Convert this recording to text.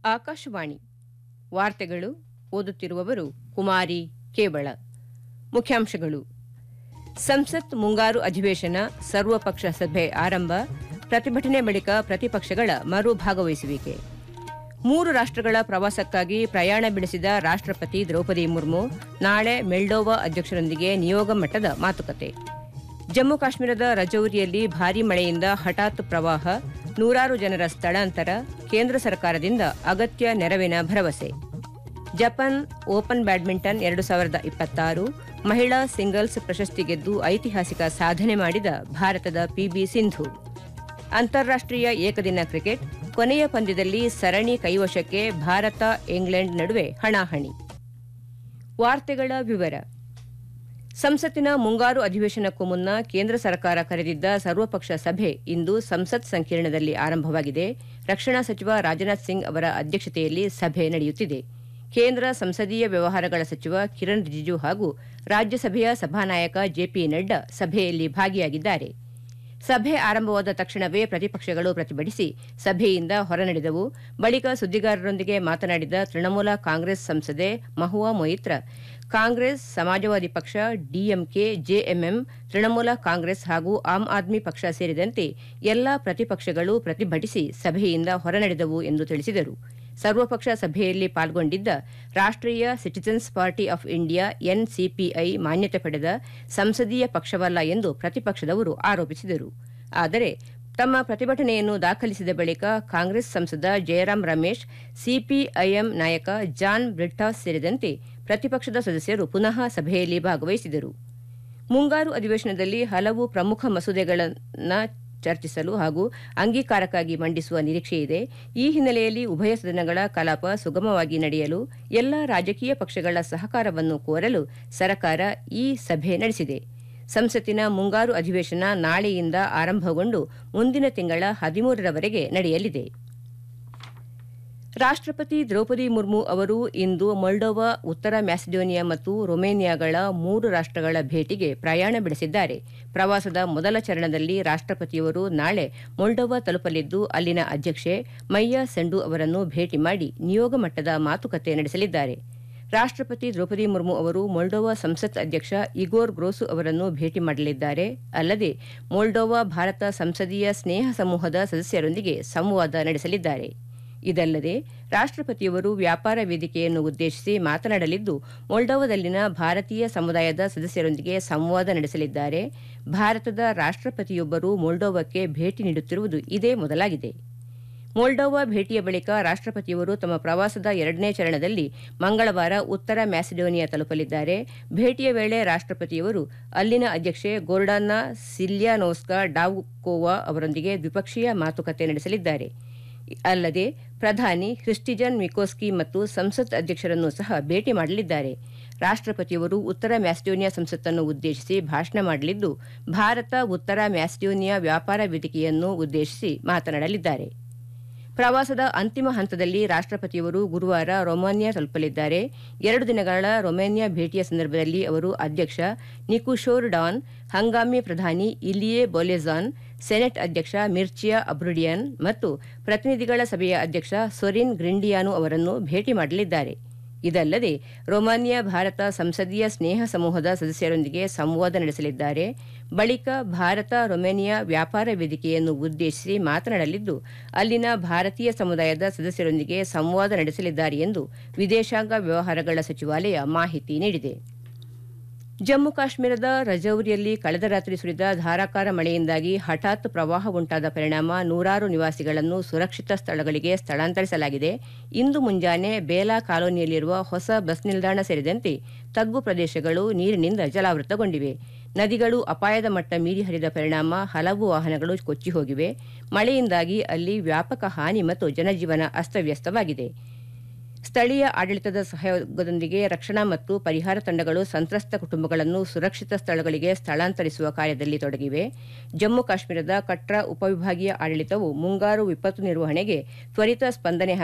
ಆಕಾಶವಾಣಿ ವಾರ್ತೆಗಳು ಓದುತ್ತಿರುವವರು ಕುಮಾರಿ ಕೇವಳ ಮುಖ್ಯಾಂಶಗಳು ಸಂಸತ್ ಮುಂಗಾರು ಅಧಿವೇಶನ ಸರ್ವಪಕ್ಷ ಸಭೆ ಆರಂಭ ಪ್ರತಿಭಟನೆ ಬಳಿಕ ಪ್ರತಿಪಕ್ಷಗಳ ಮರು ಭಾಗವಹಿಸುವಿಕೆ ಮೂರು ರಾಷ್ಟ್ರಗಳ ಪ್ರವಾಸಕ್ಕಾಗಿ ಪ್ರಯಾಣ ಬೆಳೆಸಿದ ರಾಷ್ಟ್ರಪತಿ ದ್ರೌಪದಿ ಮುರ್ಮು ನಾಳೆ ಮೆಲ್ಡೋವಾ ಅಧ್ಯಕ್ಷರೊಂದಿಗೆ ನಿಯೋಗ ಮಟ್ಟದ ಮಾತುಕತೆ ಜಮ್ಮು ಕಾಶ್ಮೀರದ ರಜೌರಿಯಲ್ಲಿ ಭಾರೀ ಮಳೆಯಿಂದ ಹಠಾತ್ ಪ್ರವಾಹ ನೂರಾರು ಜನರ ಸ್ಥಳಾಂತರ ಕೇಂದ್ರ ಸರ್ಕಾರದಿಂದ ಅಗತ್ಯ ನೆರವಿನ ಭರವಸೆ ಜಪಾನ್ ಓಪನ್ ಬ್ಯಾಡ್ಮಿಂಟನ್ ಎರಡು ಸಾವಿರದ ಇಪ್ಪತ್ತಾರು ಮಹಿಳಾ ಸಿಂಗಲ್ಸ್ ಪ್ರಶಸ್ತಿ ಗೆದ್ದು ಐತಿಹಾಸಿಕ ಸಾಧನೆ ಮಾಡಿದ ಭಾರತದ ಪಿಬಿ ಸಿಂಧು ಅಂತಾರಾಷ್ಟ್ರೀಯ ಏಕದಿನ ಕ್ರಿಕೆಟ್ ಕೊನೆಯ ಪಂದ್ಯದಲ್ಲಿ ಸರಣಿ ಕೈವಶಕ್ಕೆ ಭಾರತ ಇಂಗ್ಲೆಂಡ್ ನಡುವೆ ಹಣಾಹಣಿ ವಾರ್ತೆಗಳ ವಿವರ ಸಂಸತ್ತಿನ ಮುಂಗಾರು ಅಧಿವೇಶನಕ್ಕೂ ಮುನ್ನ ಕೇಂದ್ರ ಸರ್ಕಾರ ಕರೆದಿದ್ದ ಸರ್ವಪಕ್ಷ ಸಭೆ ಇಂದು ಸಂಸತ್ ಸಂಕೀರ್ಣದಲ್ಲಿ ಆರಂಭವಾಗಿದೆ ರಕ್ಷಣಾ ಸಚಿವ ರಾಜನಾಥ್ ಸಿಂಗ್ ಅವರ ಅಧ್ಯಕ್ಷತೆಯಲ್ಲಿ ಸಭೆ ನಡೆಯುತ್ತಿದೆ ಕೇಂದ್ರ ಸಂಸದೀಯ ವ್ಯವಹಾರಗಳ ಸಚಿವ ಕಿರಣ್ ರಿಜಿಜು ಹಾಗೂ ರಾಜ್ಯಸಭೆಯ ಸಭಾನಾಯಕ ಜೆಪಿ ನಡ್ಡಾ ಸಭೆಯಲ್ಲಿ ಭಾಗಿಯಾಗಿದ್ದಾರೆ ಸಭೆ ಆರಂಭವಾದ ತಕ್ಷಣವೇ ಪ್ರತಿಪಕ್ಷಗಳು ಪ್ರತಿಭಟಿಸಿ ಸಭೆಯಿಂದ ಹೊರನಡೆದವು ಬಳಿಕ ಸುದ್ದಿಗಾರರೊಂದಿಗೆ ಮಾತನಾಡಿದ ತೃಣಮೂಲ ಕಾಂಗ್ರೆಸ್ ಸಂಸದೆ ಮಹುವಾ ಮೊಯಿತ್ರ ಕಾಂಗ್ರೆಸ್ ಸಮಾಜವಾದಿ ಪಕ್ಷ ಡಿಎಂಕೆ ಜೆಎಂಎಂ ತೃಣಮೂಲ ಕಾಂಗ್ರೆಸ್ ಹಾಗೂ ಆಮ್ ಆದ್ಮಿ ಪಕ್ಷ ಸೇರಿದಂತೆ ಎಲ್ಲಾ ಪ್ರತಿಪಕ್ಷಗಳು ಪ್ರತಿಭಟಿಸಿ ಸಭೆಯಿಂದ ಹೊರನಡೆದವು ಎಂದು ತಿಳಿಸಿದರು ಸರ್ವಪಕ್ಷ ಸಭೆಯಲ್ಲಿ ಪಾಲ್ಗೊಂಡಿದ್ದ Rashtriya citizens party of India NCPI ಮಾನ್ಯತೆ ಪಡೆದ ಸಂಸದೀಯ ಪಕ್ಷವಲ್ಲ ಎಂದು ಪ್ರತಿಪಕ್ಷದವರು ಆರೋಪಿಸಿದರು ಆದರೆ ತಮ್ಮ ಪ್ರತಿಭಟನೆಯನ್ನು ದಾಖಲಿಸಿದ ಬಳಿಕ ಕಾಂಗ್ರೆಸ್ ಸಂಸದ ಜಯರಾಂ ರಮೇಶ್ ಸಿಪಿಐಎಂ ನಾಯಕ ಜಾನ್ ಬ್ರಿಟ್ಟಾಸ್ ಸೇರಿದಂತೆ ಪ್ರತಿಪಕ್ಷದ ಸದಸ್ಯರು ಪುನಃ ಸಭೆಯಲ್ಲಿ ಭಾಗವಹಿಸಿದರು ಮುಂಗಾರು ಅಧಿವೇಶನದಲ್ಲಿ ಹಲವು ಪ್ರಮುಖ ಮಸೂದೆಗಳನ್ನು ಚರ್ಚಿಸಲು ಹಾಗೂ ಅಂಗೀಕಾರಕ್ಕಾಗಿ ಮಂಡಿಸುವ ನಿರೀಕ್ಷೆಯಿದೆ ಈ ಹಿನ್ನೆಲೆಯಲ್ಲಿ ಉಭಯ ಸದನಗಳ ಕಲಾಪ ಸುಗಮವಾಗಿ ನಡೆಯಲು ಎಲ್ಲ ರಾಜಕೀಯ ಪಕ್ಷಗಳ ಸಹಕಾರವನ್ನು ಕೋರಲು ಸರ್ಕಾರ ಈ ಸಭೆ ನಡೆಸಿದೆ ಸಂಸತ್ತಿನ ಮುಂಗಾರು ಅಧಿವೇಶನ ನಾಳೆಯಿಂದ ಆರಂಭಗೊಂಡು ಮುಂದಿನ ತಿಂಗಳ ಹದಿಮೂರರವರೆಗೆ ನಡೆಯಲಿದೆ ರಾಷ್ಟ್ರಪತಿ ದ್ರೌಪದಿ ಮುರ್ಮು ಅವರು ಇಂದು ಮೊಲ್ಡೋವಾ ಉತ್ತರ ಮ್ಯಾಸಿಡೋನಿಯಾ ಮತ್ತು ರೊಮೇನಿಯಾಗಳ ಮೂರು ರಾಷ್ಟ್ರಗಳ ಭೇಟಿಗೆ ಪ್ರಯಾಣ ಬೆಳೆಸಿದ್ದಾರೆ ಪ್ರವಾಸದ ಮೊದಲ ಚರಣದಲ್ಲಿ ರಾಷ್ಟ್ರಪತಿಯವರು ನಾಳೆ ಮೊಲ್ಡೋವಾ ತಲುಪಲಿದ್ದು ಅಲ್ಲಿನ ಅಧ್ಯಕ್ಷೆ ಮಯ್ಯಾ ಸೆಂಡು ಅವರನ್ನು ಭೇಟಿ ಮಾಡಿ ನಿಯೋಗ ಮಟ್ಟದ ಮಾತುಕತೆ ನಡೆಸಲಿದ್ದಾರೆ ರಾಷ್ಟ್ರಪತಿ ದ್ರೌಪದಿ ಮುರ್ಮು ಅವರು ಮೊಲ್ಡೋವಾ ಸಂಸತ್ ಅಧ್ಯಕ್ಷ ಇಗೋರ್ ಗ್ರೋಸು ಅವರನ್ನು ಭೇಟಿ ಮಾಡಲಿದ್ದಾರೆ ಅಲ್ಲದೆ ಮೊಲ್ಡೋವಾ ಭಾರತ ಸಂಸದೀಯ ಸ್ನೇಹ ಸಮೂಹದ ಸದಸ್ಯರೊಂದಿಗೆ ಸಂವಾದ ನಡೆಸಲಿದ್ದಾರೆ ಇದಲ್ಲದೆ ರಾಷ್ಟ್ರಪತಿಯವರು ವ್ಯಾಪಾರ ವೇದಿಕೆಯನ್ನು ಉದ್ದೇಶಿಸಿ ಮಾತನಾಡಲಿದ್ದು ಮೊಲ್ಡೋವಾದಲ್ಲಿನ ಭಾರತೀಯ ಸಮುದಾಯದ ಸದಸ್ಯರೊಂದಿಗೆ ಸಂವಾದ ನಡೆಸಲಿದ್ದಾರೆ ಭಾರತದ ರಾಷ್ಟ್ರಪತಿಯೊಬ್ಬರು ಮೊಲ್ಡೋವಾಕ್ಕೆ ಭೇಟಿ ನೀಡುತ್ತಿರುವುದು ಇದೇ ಮೊದಲಾಗಿದೆ ಮೊಲ್ಡೋವಾ ಭೇಟಿಯ ಬಳಿಕ ರಾಷ್ಟ್ರಪತಿಯವರು ತಮ್ಮ ಪ್ರವಾಸದ ಎರಡನೇ ಚರಣದಲ್ಲಿ ಮಂಗಳವಾರ ಉತ್ತರ ಮ್ಯಾಸಿಡೋನಿಯಾ ತಲುಪಲಿದ್ದಾರೆ ಭೇಟಿಯ ವೇಳೆ ರಾಷ್ಟ್ರಪತಿಯವರು ಅಲ್ಲಿನ ಅಧ್ಯಕ್ಷೆ ಗೋರ್ಡಾನ್ನ ಸಿಲ್ಯಾನೋಸ್ಕಾ ಡಾವ್ಕೋವಾ ಅವರೊಂದಿಗೆ ದ್ವಿಪಕ್ಷೀಯ ಮಾತುಕತೆ ನಡೆಸಲಿದ್ದಾರೆ ಅಲ್ಲದೆ ಪ್ರಧಾನಿ ಕ್ರಿಸ್ಟಿಜನ್ ಮಿಕೋಸ್ಕಿ ಮತ್ತು ಸಂಸತ್ ಅಧ್ಯಕ್ಷರನ್ನು ಸಹ ಭೇಟಿ ಮಾಡಲಿದ್ದಾರೆ ರಾಷ್ಟ್ರಪತಿಯವರು ಉತ್ತರ ಮ್ಯಾಸಿಡೋನಿಯಾ ಸಂಸತ್ತನ್ನು ಉದ್ದೇಶಿಸಿ ಭಾಷಣ ಮಾಡಲಿದ್ದು ಭಾರತ ಉತ್ತರ ಮ್ಯಾಸಿಡೋನಿಯಾ ವ್ಯಾಪಾರ ವೇದಿಕೆಯನ್ನು ಉದ್ದೇಶಿಸಿ ಮಾತನಾಡಲಿದ್ದಾರೆ ಪ್ರವಾಸದ ಅಂತಿಮ ಹಂತದಲ್ಲಿ ರಾಷ್ಟ್ರಪತಿಯವರು ಗುರುವಾರ ರೊಮಾನಿಯಾ ತಲುಪಲಿದ್ದಾರೆ ಎರಡು ದಿನಗಳ ರೊಮೇನಿಯಾ ಭೇಟಿಯ ಸಂದರ್ಭದಲ್ಲಿ ಅವರು ಅಧ್ಯಕ್ಷ ನಿಕುಶೋರ್ ಡಾನ್ ಹಂಗಾಮಿ ಪ್ರಧಾನಿ ಇಲಿಯೆ ಬೊಲೆಜಾನ್ ಸೆನೆಟ್ ಅಧ್ಯಕ್ಷ ಮಿರ್ಚಿಯಾ ಅಬ್ರುಡಿಯನ್ ಮತ್ತು ಪ್ರತಿನಿಧಿಗಳ ಸಭೆಯ ಅಧ್ಯಕ್ಷ ಸೊರಿನ್ ಗ್ರಿಂಡಿಯಾನು ಅವರನ್ನು ಭೇಟಿ ಮಾಡಲಿದ್ದಾರೆ ಇದಲ್ಲದೆ ರೊಮಾನಿಯಾ ಭಾರತ ಸಂಸದೀಯ ಸ್ನೇಹ ಸಮೂಹದ ಸದಸ್ಯರೊಂದಿಗೆ ಸಂವಾದ ನಡೆಸಲಿದ್ದಾರೆ ಬಳಿಕ ಭಾರತ ರೊಮೇನಿಯಾ ವ್ಯಾಪಾರ ವೇದಿಕೆಯನ್ನು ಉದ್ದೇಶಿಸಿ ಮಾತನಾಡಲಿದ್ದು ಅಲ್ಲಿನ ಭಾರತೀಯ ಸಮುದಾಯದ ಸದಸ್ಯರೊಂದಿಗೆ ಸಂವಾದ ನಡೆಸಲಿದ್ದಾರೆ ಎಂದು ವಿದೇಶಾಂಗ ವ್ಯವಹಾರಗಳ ಸಚಿವಾಲಯ ಮಾಹಿತಿ ನೀಡಿದೆ ಜಮ್ಮು ಕಾಶ್ಮೀರದ ರಜೌರಿಯಲ್ಲಿ ಕಳೆದ ರಾತ್ರಿ ಸುರಿದ ಧಾರಾಕಾರ ಮಳೆಯಿಂದಾಗಿ ಹಠಾತ್ ಪ್ರವಾಹ ಉಂಟಾದ ಪರಿಣಾಮ ನೂರಾರು ನಿವಾಸಿಗಳನ್ನು ಸುರಕ್ಷಿತ ಸ್ಥಳಗಳಿಗೆ ಸ್ಥಳಾಂತರಿಸಲಾಗಿದೆ ಇಂದು ಮುಂಜಾನೆ ಬೇಲಾ ಕಾಲೋನಿಯಲ್ಲಿರುವ ಹೊಸ ಬಸ್ ನಿಲ್ದಾಣ ಸೇರಿದಂತೆ ತಗ್ಗು ಪ್ರದೇಶಗಳು ನೀರಿನಿಂದ ಜಲಾವೃತಗೊಂಡಿವೆ ನದಿಗಳು ಅಪಾಯದ ಮಟ್ಟ ಮೀರಿ ಹರಿದ ಪರಿಣಾಮ ಹಲವು ವಾಹನಗಳು ಕೊಚ್ಚಿ ಹೋಗಿವೆ ಮಳೆಯಿಂದಾಗಿ ಅಲ್ಲಿ ವ್ಯಾಪಕ ಹಾನಿ ಮತ್ತು ಜನಜೀವನ ಅಸ್ತವ್ಯಸ್ತವಾಗಿದೆ ಸ್ಥಳೀಯ ಆಡಳಿತದ ಸಹಯೋಗದೊಂದಿಗೆ ರಕ್ಷಣಾ ಮತ್ತು ಪರಿಹಾರ ತಂಡಗಳು ಸಂತ್ರಸ್ತ ಕುಟುಂಬಗಳನ್ನು ಸುರಕ್ಷಿತ ಸ್ಥಳಗಳಿಗೆ ಸ್ಥಳಾಂತರಿಸುವ ಕಾರ್ಯದಲ್ಲಿ ತೊಡಗಿವೆ ಜಮ್ಮು ಕಾಶ್ಮೀರದ ಕಟ್ರಾ ಉಪವಿಭಾಗೀಯ ಆಡಳಿತವು ಮುಂಗಾರು ವಿಪತ್ತು ನಿರ್ವಹಣೆಗೆ ತ್ವರಿತ ಸ್ಪಂದನೆ